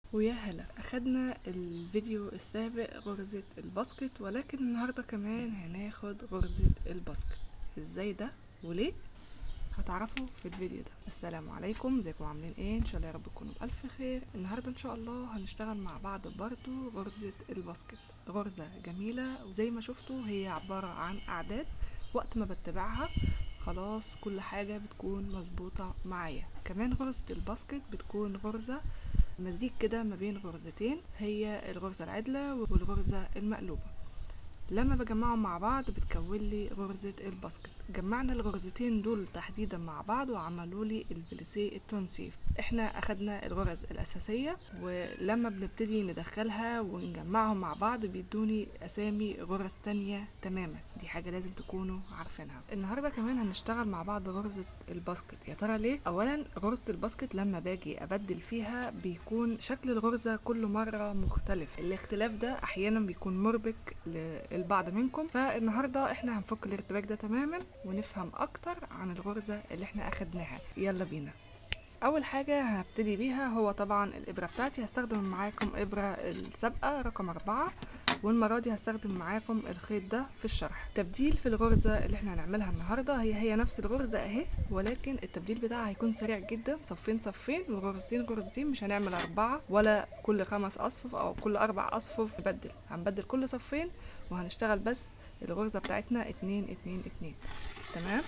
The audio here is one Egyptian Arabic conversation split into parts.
ويا هلا اخدنا الفيديو السابق غرزة الباسكت ولكن النهاردة كمان هناخد غرزة الباسكت ازاي ده وليه هتعرفوا في الفيديو ده السلام عليكم ازيكم عاملين ايه ان شاء الله يا رب تكونوا بالف خير النهارده ان شاء الله هنشتغل مع بعض برضو غرزة الباسكت غرزة جميلة وزي ما شفتوا هي عبارة عن اعداد وقت ما بتبعها خلاص كل حاجة بتكون مظبوطة معايا كمان غرزة الباسكت بتكون غرزة مزيج كده ما بين غرزتين هي الغرزة العدلة والغرزة المقلوبة لما بجمعهم مع بعض بتكون لي غرزة الباسكت جمعنا الغرزتين دول تحديدا مع بعض وعملوا لي البليسيه التونسي احنا اخدنا الغرز الاساسية ولما بنبتدي ندخلها ونجمعهم مع بعض بيدوني اسامي غرز تانية تماما دي حاجة لازم تكونوا عارفينها النهاردة كمان هنشتغل مع بعض غرزة الباسكت يا ترى ليه اولا غرزة الباسكت لما باجي ابدل فيها بيكون شكل الغرزة كل مرة مختلف الاختلاف ده احيانا بيكون مربك للبعض منكم فالنهاردة احنا هنفك الارتباك ده تماما ونفهم اكتر عن الغرزة اللي احنا اخدناها يلا بينا اول حاجة هبتدي بيها هو طبعا الابرة بتاعتي هستخدم معاكم ابرة السابقة رقم اربعة والمرة دي هستخدم معاكم الخيط ده في الشرح تبديل في الغرزة اللي احنا هنعملها النهاردة هي هي نفس الغرزة اهي ولكن التبديل بتاعها هيكون سريع جدا صفين صفين وغرزتين غرزتين مش هنعمل اربعة ولا كل خمس اصفف او كل اربع اصفف نبدل هنبدل كل صفين وهنشتغل بس الغرزة بتاعتنا اتنين اتنين اتنين تمام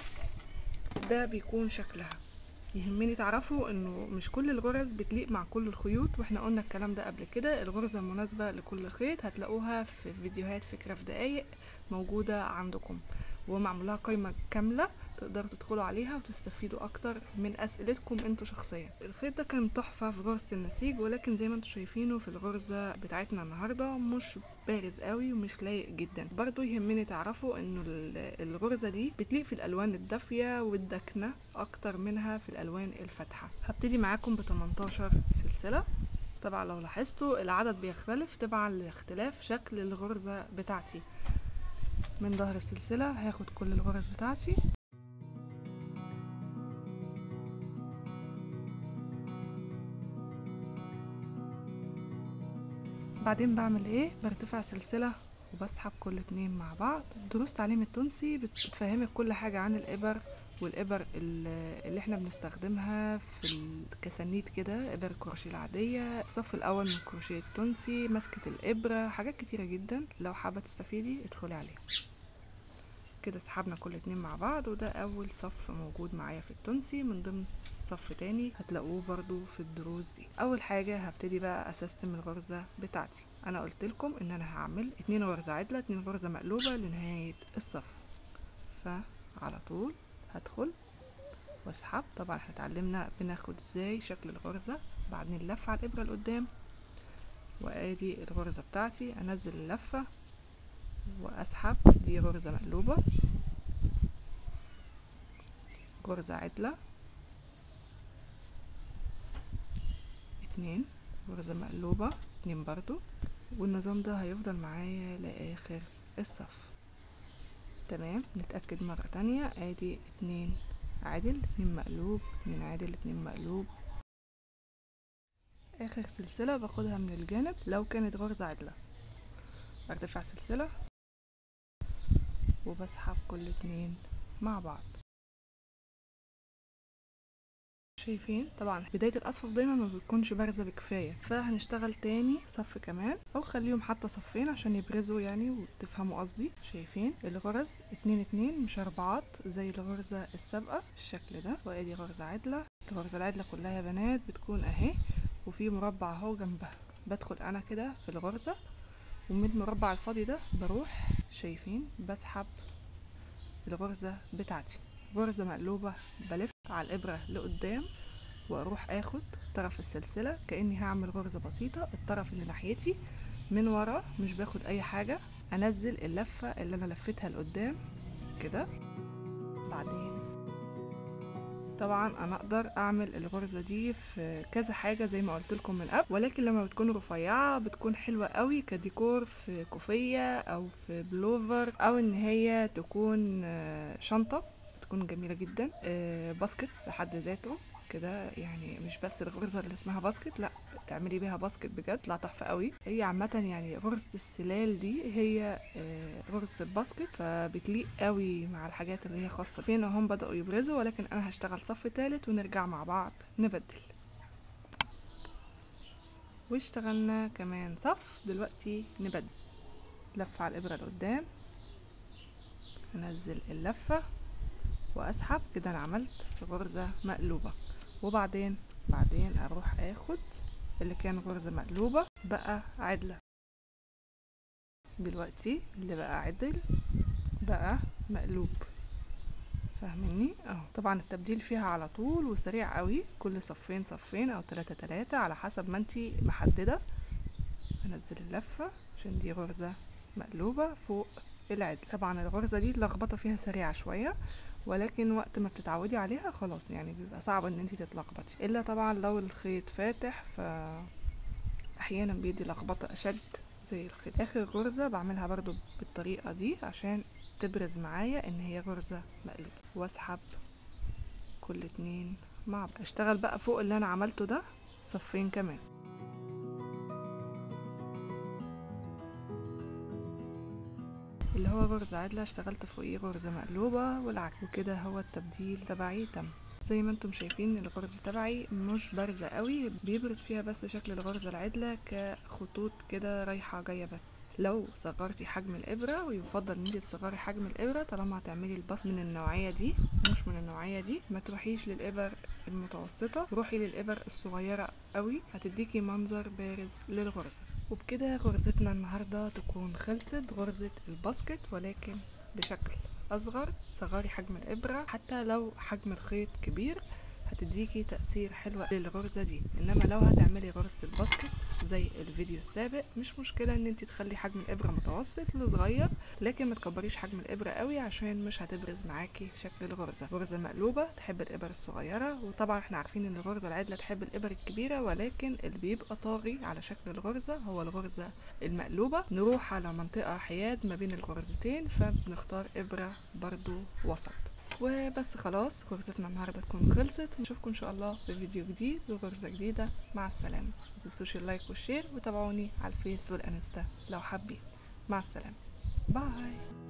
ده بيكون شكلها يهمني تعرفوا انه مش كل الغرز بتليق مع كل الخيوط واحنا قلنا الكلام ده قبل كده الغرزة المناسبة لكل خيط هتلاقوها في فيديوهات فكرة في دقايق موجودة عندكم ومعمولها قائمة كاملة تقدروا تدخلوا عليها وتستفيدوا اكتر من اسئلتكم انتوا شخصيا الخيط ده كان تحفة في غرزة النسيج ولكن زي ما انتوا شايفينه في الغرزة بتاعتنا النهاردة مش بارز قوي ومش لايق جدا برضو يهمني تعرفوا انه الغرزة دي بتليق في الالوان الدافية والداكنة اكتر منها في الالوان الفاتحة هبتدي معاكم ب 18 سلسلة طبعا لو لاحظتوا العدد بيختلف تبعا لاختلاف شكل الغرزة بتاعتي من ظهر السلسلة هاخد كل الغرز بتاعتي بعدين بعمل ايه برتفع سلسلة وبسحب كل اتنين مع بعض دروس تعليم التونسي بتفهمك كل حاجة عن الابر والابر اللي احنا بنستخدمها في الكسانيت كده ابر الكروشيه العادية الصف الاول من الكروشيه التونسي مسكة الابرة حاجات كتيرة جدا لو حابة تستفيدي ادخلي عليها كده سحبنا كل اتنين مع بعض وده اول صف موجود معايا في التونسي من ضمن صف تاني هتلاقوه برضو في الدروس دي اول حاجة هبتدي بقى اسستم الغرزة بتاعتي انا قلت لكم ان انا هعمل اتنين غرزة عدلة اتنين غرزة مقلوبة لنهاية الصف فعلى طول هدخل واسحب طبعا احنا اتعلمنا بناخد ازاي شكل الغرزة بعدين اللفة على الابرة لقدام وادي الغرزة بتاعتي انزل اللفة واسحب دي غرزة مقلوبة غرزة عدلة اتنين غرزة مقلوبة اتنين برضو والنظام ده هيفضل معايا لاخر الصف تمام نتأكد مرة تانية ادي اتنين عادل اتنين مقلوب اتنين عادل اتنين مقلوب اخر سلسلة باخدها من الجانب لو كانت غرزة عدلة برتفع سلسلة وبسحب كل اتنين مع بعض شايفين طبعا بداية الأصفف دايما ما بتكونش بارزة بكفاية فهنشتغل تاني صف كمان أو خليهم حتى صفين عشان يبرزوا يعني وتفهموا قصدي شايفين الغرز اتنين اتنين مش أربعات زي الغرزة السابقة بالشكل ده وادي غرزة عدلة الغرزة العدلة كلها يا بنات بتكون اهي وفي مربع اهو جنبها بدخل انا كده في الغرزة ومن المربع الفاضي ده بروح شايفين بسحب الغرزة بتاعتي غرزة مقلوبة بلف على الإبرة لقدام وأروح أخد طرف السلسلة كأني هعمل غرزة بسيطة الطرف اللي ناحيتي من ورا مش باخد أي حاجة أنزل اللفة اللي أنا لفتها لقدام كده بعدين طبعا انا اقدر اعمل الغرزه دي في كذا حاجه زي ما قلت لكم من قبل ولكن لما بتكون رفيعه بتكون حلوه قوي كديكور في كوفيه او في بلوفر او ان هي تكون شنطه بتكون جميله جدا باسكت بحد ذاته كده يعني مش بس الغرزة اللي اسمها باسكت لا تعملي بيها باسكت بجد لا تحفة قوي هي عامة يعني غرزة السلال دي هي آه، غرزة الباسكت فبتليق قوي مع الحاجات اللي هي خاصة فينا هم بدأوا يبرزوا ولكن انا هشتغل صف تالت ونرجع مع بعض نبدل واشتغلنا كمان صف دلوقتي نبدل لفة على الإبرة لقدام انزل اللفة واسحب كده انا عملت غرزة مقلوبة وبعدين بعدين اروح اخد اللي كان غرزة مقلوبة بقى عدلة دلوقتي اللي بقى عدل بقى مقلوب فاهميني اهو طبعا التبديل فيها على طول وسريع قوي كل صفين صفين او تلاتة تلاتة على حسب ما انتي محددة انزل اللفة عشان دي غرزة مقلوبة فوق العدل طبعا الغرزة دي اللخبطة فيها سريعة شوية ولكن وقت ما بتتعودي عليها خلاص يعني بيبقى صعب ان انتي تتلخبطي الا طبعا لو الخيط فاتح ف احيانا بيدي لخبطة اشد زي الخيط اخر غرزة بعملها برضو بالطريقة دي عشان تبرز معايا ان هي غرزة مقلوبة واسحب كل اتنين مع بعض اشتغل بقى فوق اللي انا عملته ده صفين كمان اللي هو غرزة عدلة اشتغلت فوقيه غرزة مقلوبة والعكس وكده هو التبديل تبعي تم زي ما انتم شايفين الغرزة تبعي مش بارزة قوي بيبرز فيها بس شكل الغرزة العدلة كخطوط كده رايحة جاية بس لو صغرتي حجم الابرة ويفضل ان انت تصغري حجم الابرة طالما هتعملي البص من النوعية دي مش من النوعية دي ما تروحيش للابر المتوسطة روحي للابر الصغيرة قوي هتديكي منظر بارز للغرزة وبكده غرزتنا النهاردة تكون خلصت غرزة الباسكت ولكن بشكل اصغر صغري حجم الابرة حتى لو حجم الخيط كبير هتديكي تأثير حلو للغرزة دي انما لو هتعملي غرزة الباسكت زي الفيديو السابق مش مشكلة ان انت تخلي حجم الابرة متوسط لصغير لكن ما تكبريش حجم الابرة قوي عشان مش هتبرز معاكي شكل الغرزة الغرزة المقلوبة تحب الابر الصغيرة وطبعا احنا عارفين ان الغرزة العدلة تحب الابر الكبيرة ولكن اللي بيبقى طاغي على شكل الغرزة هو الغرزة المقلوبة نروح على منطقة حياد ما بين الغرزتين فبنختار ابرة برضو وسط وبس خلاص غرزتنا النهارده تكون خلصت نشوفكم ان شاء الله في فيديو جديد وغرزه جديده مع السلامه متنسوش اللايك والشير وتابعوني على الفيس والانستا لو حابين مع السلامه باي